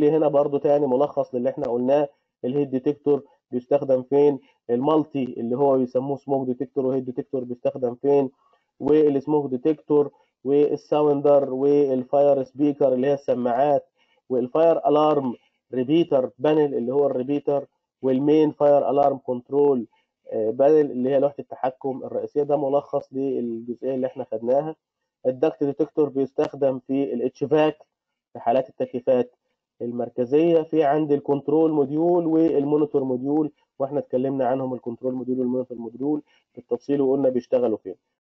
لي هنا برضو تاني ملخص للي احنا قلناه الهيد ديتكتور بيستخدم فين المالتي اللي هو بيسموه سموك ديتكتور وهيد ديتكتور بيستخدم فين والسموك ديتكتور والساوندر والفاير سبيكر اللي هي السماعات والفاير الارم ريبيتر بانل اللي هو الريبيتر والمين فاير الارم كنترول بانل اللي هي لوحه التحكم الرئيسيه ده ملخص للجزئيه اللي احنا خدناها الدكت ديتكتور بيستخدم في الاتشفاك في حالات التكييفات المركزيه في عند الكنترول موديول والمونيتور موديول واحنا اتكلمنا عنهم الكنترول موديول والمونيتور موديول بالتفصيل وقلنا بيشتغلوا فين